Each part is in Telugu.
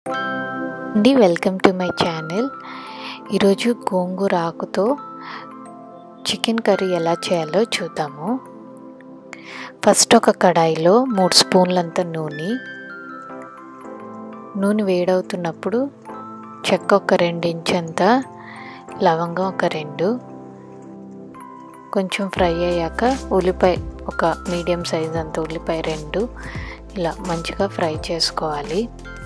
అండి వెల్కమ్ టు మై ఛానల్ ఈరోజు గోంగూర ఆకుతో చికెన్ కర్రీ ఎలా చేయాలో చూద్దాము ఫస్ట్ ఒక కడాయిలో మూడు స్పూన్లంత నూనె నూనె వేడవుతున్నప్పుడు చెక్క ఒక రెండు ఇంచంత లవంగం ఒక రెండు కొంచెం ఫ్రై అయ్యాక ఉల్లిపాయ ఒక మీడియం సైజ్ అంత ఉల్లిపాయ రెండు ఇలా మంచిగా ఫ్రై చేసుకోవాలి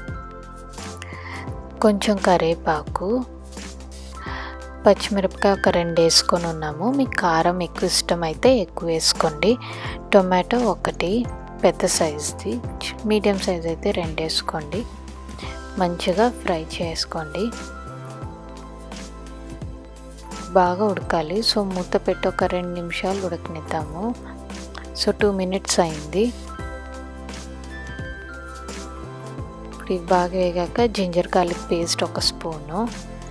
కొంచెం కరివేపాకు పచ్చిమిరపకాయ ఒక రెండు వేసుకొని ఉన్నాము మీకు కారం ఎక్కువ ఇష్టం అయితే ఎక్కువ వేసుకోండి టొమాటో ఒకటి పెద్ద సైజ్ది మీడియం సైజ్ అయితే రెండు వేసుకోండి మంచిగా ఫ్రై చేసుకోండి బాగా ఉడకాలి సో మూత పెట్టి ఒక రెండు నిమిషాలు ఉడకనిద్దాము సో టూ మినిట్స్ అయింది ఇప్పుడు ఇవి బాగా వేగాక జింజర్ గార్లిక్ పేస్ట్ ఒక స్పూను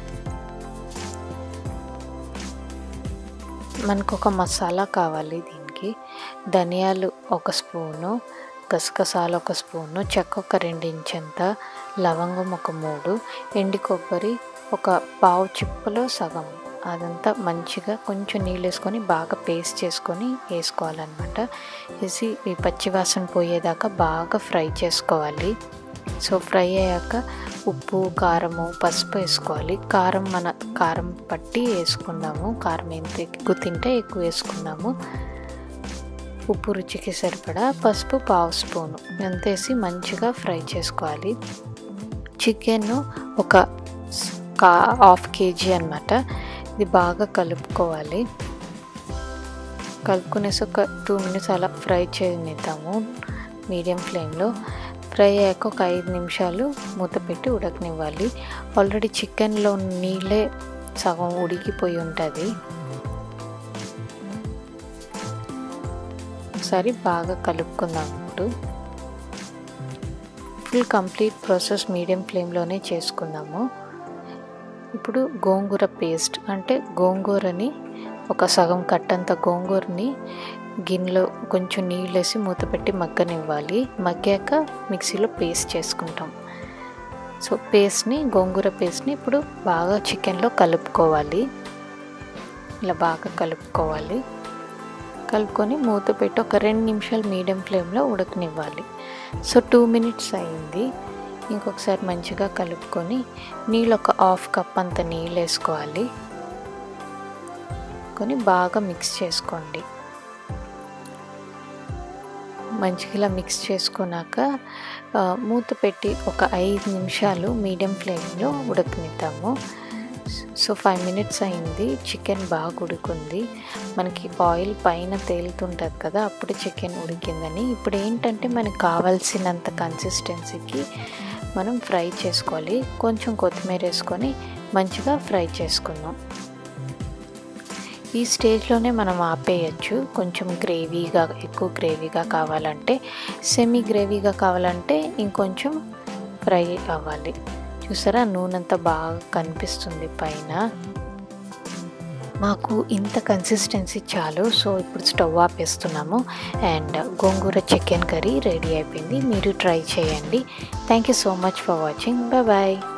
మనకు ఒక మసాలా కావాలి దీనికి ధనియాలు ఒక స్పూను గసగసాలు ఒక స్పూను చెక్క ఒక రెండు ఇంచంత లవంగం ఒక మూడు ఎండి కొబ్బరి ఒక పావు చిప్పలో సగం అదంతా మంచిగా కొంచెం నీళ్ళు వేసుకొని బాగా పేస్ట్ చేసుకొని వేసుకోవాలన్నమాట వేసి ఈ పచ్చివాసన పోయేదాకా బాగా ఫ్రై చేసుకోవాలి సో ఫ్రై అయ్యాక ఉప్పు కారము పసుపు వేసుకోవాలి కారం మన కారం పట్టి వేసుకుందాము కారం ఎంత ఎక్కువ తింటే ఎక్కువ వేసుకుందాము ఉప్పు రుచికి సరిపడా పసుపు పావు స్పూను ఎంత వేసి మంచిగా ఫ్రై చేసుకోవాలి చికెన్ ఒక కా హాఫ్ కేజీ అనమాట ఇది బాగా కలుపుకోవాలి కలుపుకునేసి ఒక టూ మినిట్స్ అలా ఫ్రై చేయనిద్దాము మీడియం ఫ్లేమ్లో ఫ్రై అయ్యాక ఒక ఐదు నిమిషాలు మూత పెట్టి ఉడకనివ్వాలి ఆల్రెడీ చికెన్లో నీళ్ళే సగం ఉడికిపోయి ఉంటుంది ఒకసారి బాగా కలుపుకుందాం ఇప్పుడు ఫుల్ కంప్లీట్ ప్రాసెస్ మీడియం ఫ్లేమ్లోనే చేసుకుందాము ఇప్పుడు గోంగూర పేస్ట్ అంటే గోంగూరని ఒక సగం కట్టంత గోంగూరని గిన్నెలో కొంచెం నీళ్ళు వేసి మూత పెట్టి మగ్గనివ్వాలి మగ్గాక మిక్సీలో పేస్ట్ చేసుకుంటాం సో పేస్ట్ని గోంగూర పేస్ట్ని ఇప్పుడు బాగా చికెన్లో కలుపుకోవాలి ఇలా బాగా కలుపుకోవాలి కలుపుకొని మూత పెట్టి ఒక రెండు నిమిషాలు మీడియం ఫ్లేమ్లో ఉడకనివ్వాలి సో టూ మినిట్స్ అయింది ఇంకొకసారి మంచిగా కలుపుకొని నీళ్ళు ఒక హాఫ్ కప్ అంత నీళ్ళు వేసుకోవాలి కొని బాగా మిక్స్ చేసుకోండి మంచిగా ఇలా మిక్స్ చేసుకున్నాక మూత పెట్టి ఒక ఐదు నిమిషాలు మీడియం ఫ్లేమ్లో ఉడకనిద్దాము సో ఫైవ్ మినిట్స్ అయింది చికెన్ బాగా ఉడుకుంది మనకి ఆయిల్ పైన తేలుతుంటుంది కదా అప్పుడు చికెన్ ఉడికిందని ఇప్పుడు ఏంటంటే మనకు కావాల్సినంత కన్సిస్టెన్సీకి మనం ఫ్రై చేసుకోవాలి కొంచెం కొత్తిమీర వేసుకొని మంచిగా ఫ్రై చేసుకుందాం ఈ స్టేజ్లోనే మనం ఆపేయచ్చు కొంచెం గ్రేవీగా ఎక్కువ గ్రేవీగా కావాలంటే సెమీ గ్రేవీగా కావాలంటే ఇంకొంచెం ఫ్రై అవ్వాలి చూసారా నూనె అంతా బాగా కనిపిస్తుంది పైన మాకు ఇంత కన్సిస్టెన్సీ చాలు సో ఇప్పుడు స్టవ్ ఆపేస్తున్నాము and gongura chicken curry ready అయిపోయింది మీరు ట్రై చేయండి thank you so much for watching bye bye